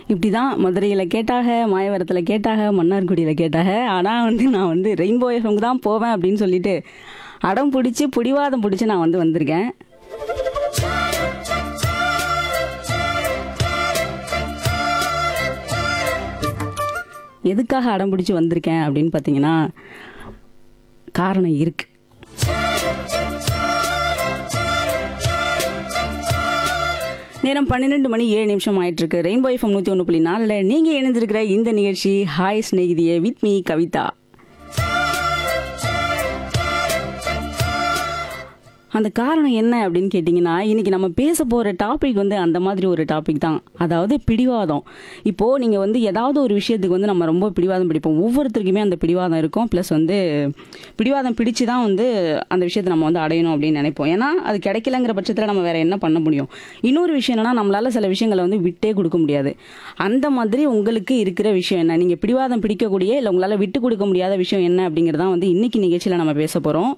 இப்படி தான் மதுரையில் கேட்டாக மாயவரத்தில் கேட்டாக மன்னார்குடியில் கேட்டாக ஆனால் வந்து நான் வந்து ரெயின்போ எஃப்எம்க்கு தான் போவேன் அப்படின்னு சொல்லிட்டு அடம் பிடிச்சி பிடிவாதம் பிடிச்சி நான் வந்து வந்திருக்கேன் எதுக்காக அடம் பிடிச்சி வந்திருக்கேன் அப்படின்னு பார்த்தீங்கன்னா காரணம் இருக்கு நேரம் பன்னிரெண்டு மணி ஏழு நிமிஷம் ஆயிட்டு இருக்கு ரெயின்போ எஃப்எம் நூற்றி ஒன்று புள்ளி நாலில் நீங்கள் இணைந்திருக்கிற இந்த நிகழ்ச்சி ஹாய் ஸ்நேகிதியே வித் மீ கவிதா அந்த காரணம் என்ன அப்படின்னு கேட்டிங்கன்னா இன்னைக்கு நம்ம பேச போகிற டாபிக் வந்து அந்த மாதிரி ஒரு டாபிக் தான் அதாவது பிடிவாதம் இப்போது நீங்கள் வந்து ஏதாவது ஒரு விஷயத்துக்கு வந்து நம்ம ரொம்ப பிடிவாதம் பிடிப்போம் ஒவ்வொருத்தருக்குமே அந்த பிடிவாதம் இருக்கும் ப்ளஸ் வந்து பிடிவாதம் பிடிச்சு தான் வந்து அந்த விஷயத்தை நம்ம வந்து அடையணும் அப்படின்னு நினைப்போம் ஏன்னா அது கிடைக்கலங்கிற பட்சத்தில் நம்ம வேற என்ன பண்ண முடியும் இன்னொரு விஷயம் என்னன்னா நம்மளால சில விஷயங்களை வந்து விட்டே கொடுக்க முடியாது அந்த மாதிரி உங்களுக்கு இருக்கிற விஷயம் என்ன நீங்கள் பிடிவாதம் பிடிக்கக்கூடிய இல்லை உங்களால் விட்டு கொடுக்க முடியாத விஷயம் என்ன அப்படிங்கிறதான் வந்து இன்னைக்கு நிகழ்ச்சியில் நம்ம பேச போகிறோம்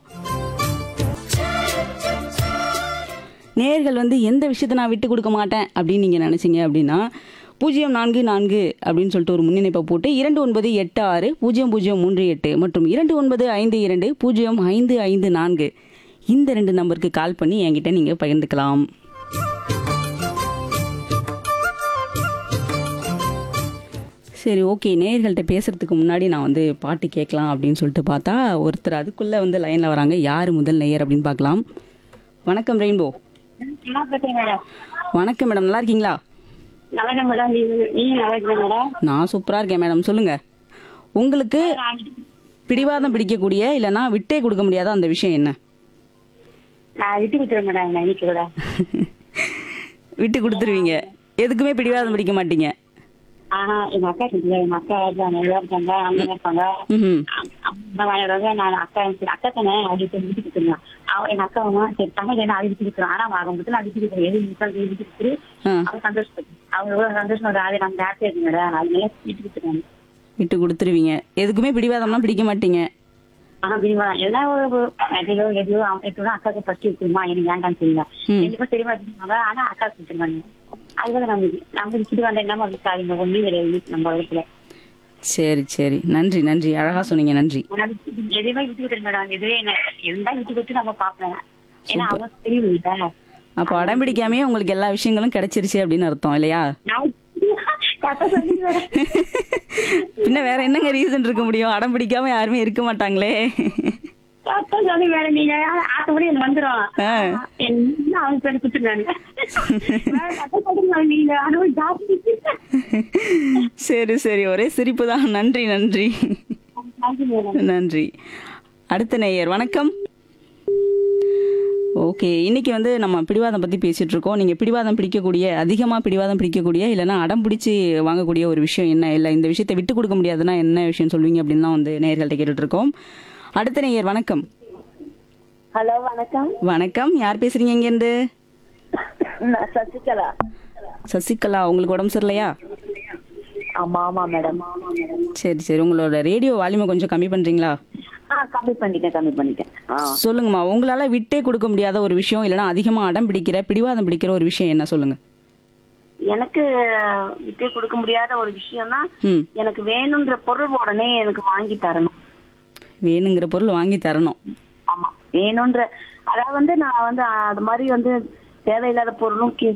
நேர்கள் வந்து எந்த விஷயத்தை நான் விட்டு கொடுக்க மாட்டேன் அப்படின்னு நீங்கள் நினச்சிங்க அப்படின்னா பூஜ்ஜியம் நான்கு நான்கு அப்படின்னு சொல்லிட்டு ஒரு முன்னிணைப்பை போட்டு இரண்டு ஒன்பது எட்டு ஆறு பூஜ்ஜியம் பூஜ்ஜியம் மூன்று எட்டு மற்றும் இரண்டு ஒன்பது ஐந்து இரண்டு பூஜ்ஜியம் ஐந்து ஐந்து நான்கு இந்த ரெண்டு நம்பருக்கு கால் பண்ணி என்கிட்ட நீங்கள் பகிர்ந்துக்கலாம் சரி ஓகே நேயர்கள்ட்ட பேசுறதுக்கு முன்னாடி நான் வந்து பாட்டு கேட்கலாம் அப்படின்னு சொல்லிட்டு பார்த்தா ஒருத்தர் அதுக்குள்ளே வந்து லைனில் வராங்க யார் முதல் நேயர் அப்படின்னு பார்க்கலாம் வணக்கம் ரெயின்போ நல்லா இருக்கேன் மேடம் வணக்கம் மேடம் நல்லா இருக்கீங்களா நல்லா இருக்கேன் மேடம் நீங்க நீங்க நல்லா இருக்கீங்க மேடம் நான் சூப்பராக இருக்கேன் மேடம் சொல்லுங்க உங்களுக்கு பிடிவாதம் பிடிக்கக்கூடிய இல்லைன்னா விட்டே கொடுக்க முடியாத அந்த விஷயம் என்ன நான் விட்டு கொடுத்துறேன் மேடம் நான் இன்னைக்கு கூட விட்டு கொடுத்துருவீங்க எதுக்குமே பிடிவாதம் பிடிக்க மாட்டீங்க ஆனா எங்க அக்கா இருக்குல்ல எங்க அக்கா இருக்காங்க நல்லா இருக்காங்க அம்மா இருப்பாங்க ம் அம்மா வாங்கிடுவாங்க நான் அக்கா சரி அக்கா தானே அப்படி சொல்லி விட்டு கொடுத்துருவேன் அவ எங்க அக்கா அம்மா சரி தங்கை என்ன அது விட்டு கொடுக்குறோம் ஆனா அவங்க மட்டும் நான் விட்டு கொடுக்குறேன் எது விட்டு விட்டு கொடுத்துரு ஆ அவங்க சந்தோஷப்பட்டு அவங்க எவ்வளவு சந்தோஷம் வருது அது நம்ம ஹாப்பியா இருக்கு மேடம் அதனால விட்டு கொடுத்துருவாங்க விட்டு கொடுத்துருவீங்க எதுக்குமே பிடிவாதம்லாம் பிடிக்க மாட்டீங்க ஆனா பிரிவா எதனா ஒரு எதையோ எதையோ எப்படின்னா அக்காவுக்கு ஃபர்ஸ்ட் இருக்குமா எனக்கு வேண்டாம்னு தெரியல ம். எனக்கும் தெரியுமா இருந்தாங்க ஆனா அக்கா கொடுத்துருவாங்க அதுதான் நம்ம நம்ம விட்டுட்டு வந்த என்னமா இருக்காதுங்க ஒண்ணும் கிடையாது நம்ம இடத்துல சரி சரி நன்றி நன்றி அழகாக சொன்னீங்க நன்றி ஆனா எதுவுமே விட்டு விட்டுரு மேடம் எதுவே என்ன இருந்தா விட்டு விட்டு நம்ம பாப்பேன் ஏன்னா அவங்க தெரியும் இல்ல அப்போ அடம் பிடிக்காமே உங்களுக்கு எல்லா விஷயங்களும் கிடைச்சிருச்சு அப்படின்னு அர்த்தம் இல்லையா நான் கரெக்டா சொல்லிட்டு வரேன். பின்ன வேற என்னங்க ரீசன் இருக்க முடியும் அடம் பிடிக்காம யாருமே இருக்க மாட்டாங்களே கரெக்டா சொல்லி மேடம் நீங்க ஆட்டோட எனக்கு வந்துரும் ஆ. என்ன அவங்க பேரு குத்துறாங்க கரெக்டா சொல்லுங்க நீங்க அனுபவம் ஜாஸ்தி சரி சரி ஒரே சிரிப்பு தான் நன்றி நன்றி தேங்க்யூ மேடம் நன்றி அடுத்த நேயர் வணக்கம் ஓகே இன்னைக்கு வந்து நம்ம பிடிவாதம் பற்றி பேசிட்டு இருக்கோம் நீங்கள் பிடிவாதம் பிடிக்கக்கூடிய அதிகமாக பிடிவாதம் பிடிக்கக்கூடிய இல்லைன்னா அடம் பிடிச்சி வாங்கக்கூடிய ஒரு விஷயம் என்ன இல்லை இந்த விஷயத்தை விட்டு கொடுக்க முடியாதுன்னா என்ன விஷயம் சொல்வீங்க அப்படின்னு தான் வந்து நேயர்கள்ட்ட கேட்டுட்டு இருக்கோம் அடுத்த நேயர் வணக்கம் ஹலோ வணக்கம் வணக்கம் யார் பேசுறீங்க இங்கேருந்து நான் சசிகலா சசிகலா உங்களுக்கு உடம்பு சரியில்லையா ஆமா ஆமா மேடம் சரி சரி உங்களோட ரேடியோ வால்யூமை கொஞ்சம் கம்மி பண்ணுறீங்களா ஆ கம்மி பண்ணிட்டேன் கம்மி பண்ணிட்டேன் ஆ சொல்லுங்கம்மா உங்களால விட்டே கொடுக்க முடியாத ஒரு விஷயம் இல்லைன்னா அதிகமா அடம் பிடிக்கிற பிடிவாதம் பிடிக்கிற ஒரு விஷயம் என்ன சொல்லுங்க எனக்கு விட்டு கொடுக்க முடியாத ஒரு விஷயம்னா ம் எனக்கு வேணுன்ற பொருள் உடனே எனக்கு வாங்கி தரணும் வேணுங்கிற பொருள் வாங்கி தரணும் ஆமா வேணுன்ற அதாவது வந்து நான் வந்து அது மாதிரி வந்து தேவையில்லாத பொருளும் கே-